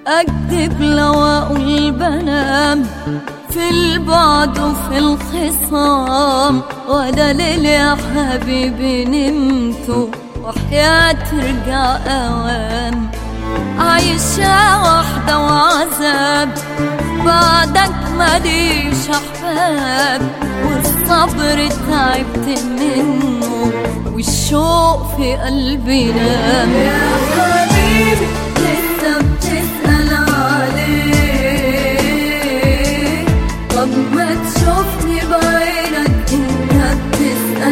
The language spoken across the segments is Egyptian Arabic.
أكذب لو أقول بنام في البعد وفي الخصام ولا ليل يا حبيبي نمت وحياة ترجع أوام عايشة وحدة وعذاب بعدك ماليش أحباب والصبر تعبت منه والشوق في قلبي نام يا حبيبي لسه بتسأل عليه طب ما تشوفني بعينك انت بتسأل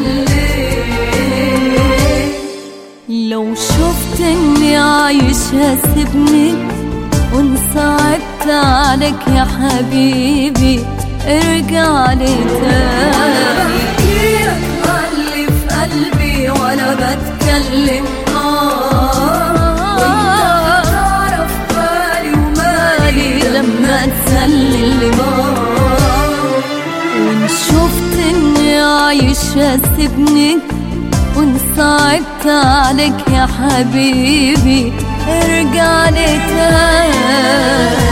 ليه لو شفت اني عايشة سيبني وانصعبت عليك يا حبيبي ارجع لي تاني بحكيلك اللي في قلبي وانا بتكلم اه وانت هتعرف بالي ومالي لما تسلم اه وان شفت اني عايشة سيبني وان صعبت عليك يا حبيبي ارجع لي تاني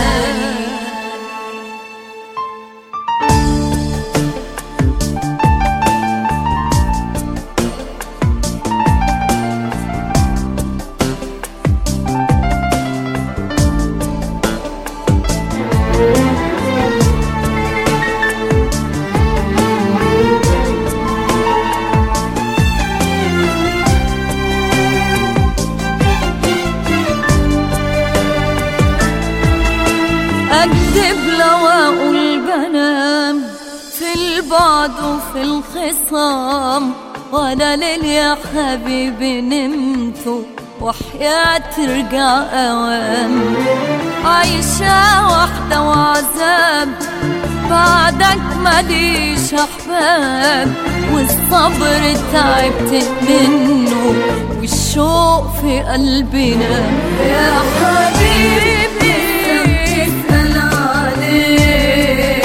أكذب لو أقول بنام في البعد وفي الخصام ولا ليل يا حبيبي نمت وحياة ترجع أوام عايشة وحدة وعذاب بعدك ماليش أحباب والصبر تعبت منه والشوق في قلبي نام يا حبيبي تسأل عليه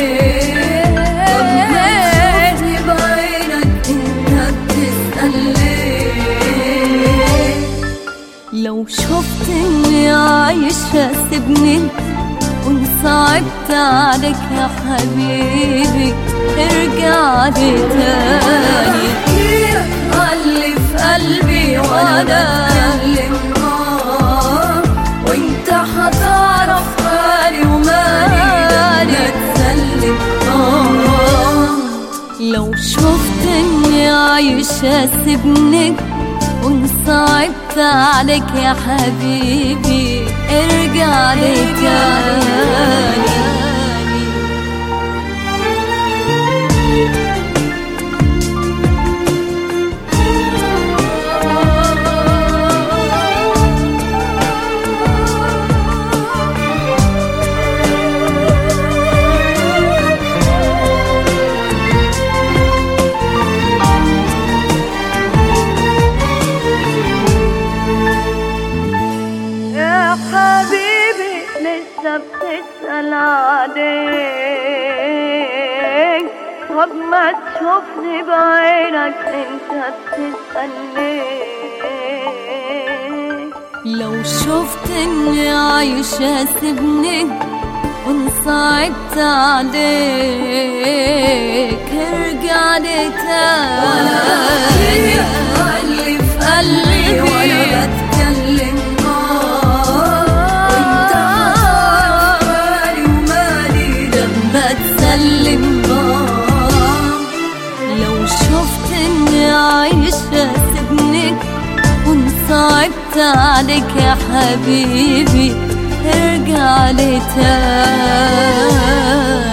طب ما تشوفني بعينك انت بتسأل ليه لو شفت اني عايشة سيبني وان صعبت عليك يا حبيبي ارجع لي تاني اللي في قلبي وانا اتكلم اه وانت هتعرف بالي ومالي تسلم اه لو شفت اني عايشة سيبني وان صعبت عليك يا حبيبي ارجع لي تاني يا حبيبي لسه بتسأل عليك طب ما تشوفني بعينك انت بتسأل ليه لو شفت اني عايشة سيبني وان صعبت عليك ارجع لي تاني اللي في قلبي وانا بتكلم وانت هتعرف بالي ومالي لما تسلم لو شفت اني عايشة سيبني وان صعبت عليك يا حبيبي ارجع لي تاني